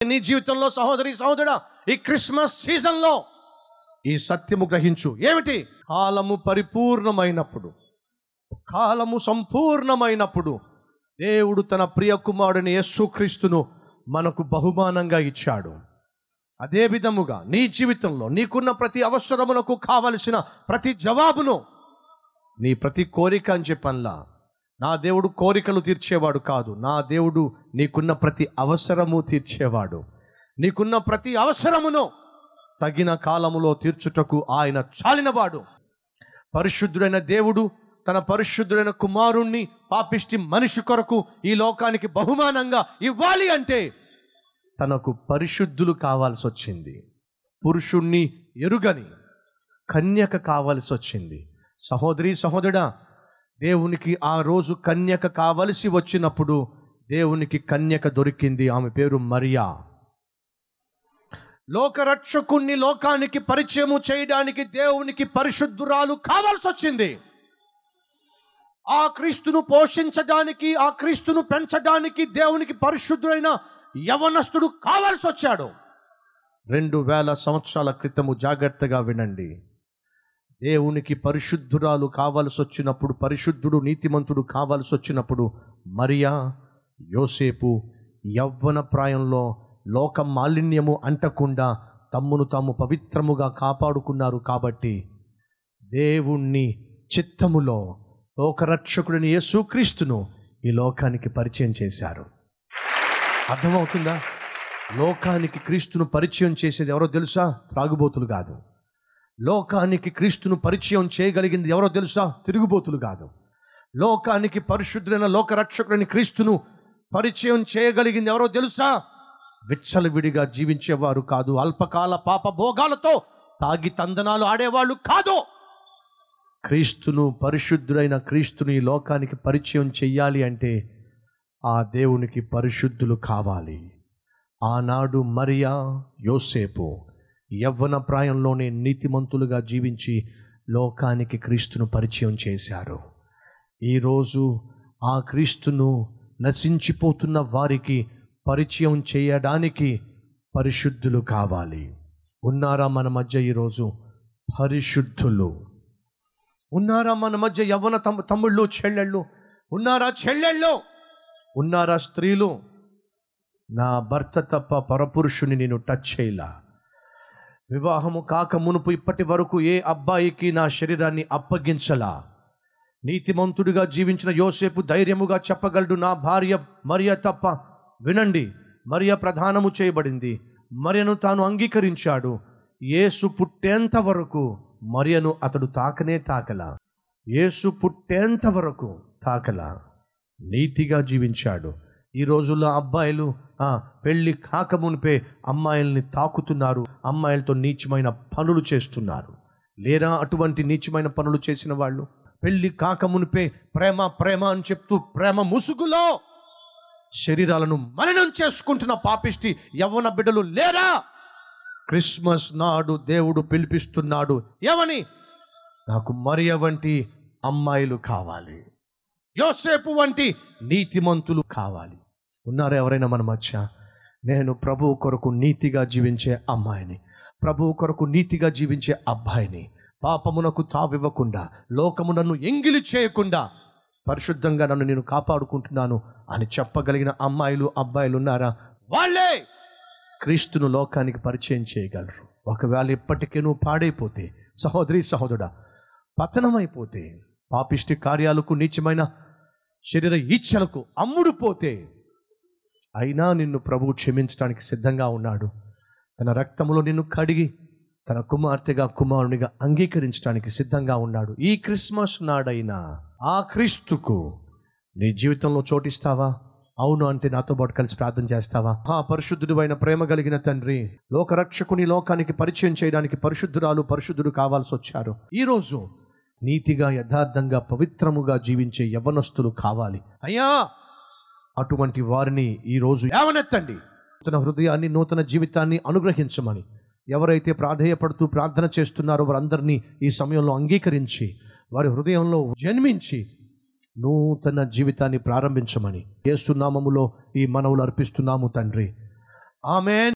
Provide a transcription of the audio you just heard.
నీ జీవితంలో సహోదరి సహోదరుడా ఈ క్రిస్మస్ సీజన్లో ఈ సత్యము గ్రహించు ఏమిటి కాలము పరిపూర్ణమైనప్పుడు కాలము సంపూర్ణమైనప్పుడు దేవుడు తన ప్రియ కుమారుడిని యేసుక్రీస్తును మనకు బహుమానంగా ఇచ్చాడు అదే విధముగా నీ జీవితంలో నీకున్న ప్రతి అవసరమునకు కావలసిన ప్రతి జవాబును నీ ప్రతి కోరిక అని చెప్పన్లా నా దేవుడు కోరికలు తీర్చేవాడు కాదు నా దేవుడు నీకున్న ప్రతి అవసరము తీర్చేవాడు నీకున్న ప్రతి అవసరమును తగిన కాలములో తీర్చుటకు ఆయన చాలినవాడు పరిశుద్ధుడైన దేవుడు తన పరిశుద్ధుడైన కుమారుణ్ణి పాపిష్టి మనిషి కొరకు ఈ లోకానికి బహుమానంగా ఇవ్వాలి అంటే తనకు పరిశుద్ధులు కావాల్సి వచ్చింది పురుషుణ్ణి ఎరుగని కన్యక కావాల్సి వచ్చింది సహోదరి సహోదరుడా దేవునికి ఆ రోజు కన్యక కావలసి వచ్చినప్పుడు దేవునికి కన్యక దొరికింది ఆమె పేరు మరియా లోకరక్షకుణ్ణి లోకానికి పరిచయము చేయడానికి దేవునికి పరిశుద్ధురాలు కావాల్సి వచ్చింది ఆ క్రీస్తును పోషించడానికి ఆ క్రీస్తును పెంచడానికి దేవునికి పరిశుద్ధుడైన యవనస్తుడు కావాల్సి వచ్చాడు రెండు వేల సంవత్సరాల క్రితము జాగ్రత్తగా వినండి దేవునికి పరిశుద్ధురాలు కావాల్సి వచ్చినప్పుడు పరిశుద్ధుడు నీతిమంతుడు కావాల్సి వచ్చినప్పుడు మరియా యోసేపు యవ్వన ప్రాయంలో లోక మాలిన్యము అంటకుండా తమ్మును తాము పవిత్రముగా కాపాడుకున్నారు కాబట్టి దేవుణ్ణి చిత్తములో లోకరక్షకుడిని యేసుక్రీస్తును ఈ లోకానికి పరిచయం చేశారు అర్థమవుతుందా లోకానికి క్రీస్తును పరిచయం చేసేది ఎవరో తెలుసా త్రాగుబోతులు కాదు లోకానికి క్రీస్తును పరిచయం చేయగలిగింది ఎవరో తెలుసా తిరుగుబోతులు కాదు లోకానికి పరిశుద్ధులైన లోకరక్షకుడైన క్రీస్తును పరిచయం చేయగలిగింది ఎవరో తెలుసా విచ్చలవిడిగా జీవించేవారు కాదు అల్పకాల పాప భోగాలతో తాగి తందనాలు ఆడేవాళ్ళు కాదు క్రీస్తును పరిశుద్ధుడైన క్రీస్తుని ఈ లోకానికి పరిచయం చెయ్యాలి అంటే ఆ దేవునికి పరిశుద్ధులు కావాలి ఆనాడు మరియా యోసేపు యవ్వన ప్రాయంలోనే నీతిమంతులుగా జీవించి లోకానికి క్రీస్తును పరిచయం చేశారు ఈరోజు ఆ క్రీస్తును నశించిపోతున్న వారికి పరిచయం చేయడానికి పరిశుద్ధులు కావాలి ఉన్నారా మన మధ్య ఈరోజు పరిశుద్ధులు ఉన్నారా మన మధ్య యవ్వన తమ్ తమ్ముళ్ళు చెల్లెళ్ళు ఉన్నారా చెల్లెళ్ళు ఉన్నారా స్త్రీలు నా భర్త తప్ప పరపురుషుని నేను టచ్ చేయలా వివాహము కాక మునుపు ఇప్పటి వరకు ఏ అబ్బాయికి నా శరీరాన్ని అప్పగించలా నీతిమంతుడిగా జీవించిన యోసేపు ధైర్యముగా చెప్పగలడు నా భార్య మరియ తప్ప వినండి మరియ ప్రధానము చేయబడింది మరియను తాను అంగీకరించాడు యేసు పుట్టేంత వరకు మరియను అతడు తాకనే తాకల యేసు పుట్టేంత వరకు తాకల నీతిగా జీవించాడు ఈ రోజుల్లో అబ్బాయిలు ఆ, పెళ్లి కాకమునిపే అమ్మాయిల్ని తాకుతున్నారు అమ్మాయిలతో నీచమైన పనులు చేస్తున్నారు లేరా అటువంటి నీచమైన పనులు చేసిన వాళ్ళు పెళ్లి కాకమునిపే ప్రేమ ప్రేమ అని చెప్తూ ప్రేమ ముసుగులో శరీరాలను మలినం చేసుకుంటున్న పాపిష్టి యవ్వన బిడ్డలు లేరా క్రిస్మస్ నాడు దేవుడు పిలిపిస్తున్నాడు ఏమని నాకు మరియ వంటి అమ్మాయిలు కావాలి యోసేపు వంటి నీతిమంతులు కావాలి ఉన్నారా ఎవరైనా మన మధ్య నేను ప్రభువు కొరకు నీతిగా జీవించే అమ్మాయిని ప్రభువు కొరకు నీతిగా జీవించే అబ్బాయిని పాపమునకు తావివ్వకుండా లోకము నన్ను ఎంగిలి చేయకుండా పరిశుద్ధంగా నన్ను నేను కాపాడుకుంటున్నాను అని చెప్పగలిగిన అమ్మాయిలు అబ్బాయిలు ఉన్నారా వాళ్ళే క్రీస్తును లోకానికి పరిచయం చేయగలరు ఒకవేళ ఇప్పటికే నువ్వు పాడైపోతే సహోదరి సహోదరుడా పతనమైపోతే పాపిష్టి కార్యాలకు నీచమైన శరీర ఈచ్ఛలకు అమ్ముడు పోతే అయినా నిన్ను ప్రభువు క్షమించడానికి సిద్ధంగా ఉన్నాడు తన రక్తములో నిన్ను కడిగి తన కుమార్తెగా కుమారునిగా అంగీకరించడానికి సిద్ధంగా ఉన్నాడు ఈ క్రిస్మస్ నాడైనా ఆ క్రీస్తుకు నీ జీవితంలో చోటిస్తావా అవును అంటే నాతో పాటు కలిసి ప్రార్థన చేస్తావా ఆ పరిశుద్ధుడు అయిన ప్రేమ కలిగిన తండ్రి లోకరక్షకుని లోకానికి పరిచయం చేయడానికి పరిశుద్ధురాలు పరిశుద్ధుడు కావాల్సి వచ్చారు ఈరోజు నీతిగా యథార్థంగా పవిత్రముగా జీవించే యవ్వనస్తులు కావాలి అయ్యా అటువంటి వారిని ఈరోజు యావనెత్తండి నూతన హృదయాన్ని నూతన జీవితాన్ని అనుగ్రహించమని ఎవరైతే ప్రాధేయపడుతూ ప్రార్థన చేస్తున్నారో వారందరినీ ఈ సమయంలో అంగీకరించి వారి హృదయంలో జన్మించి నూతన జీవితాన్ని ప్రారంభించమని ఏసునామములో ఈ మనవులు అర్పిస్తున్నాము తండ్రి ఆమెన్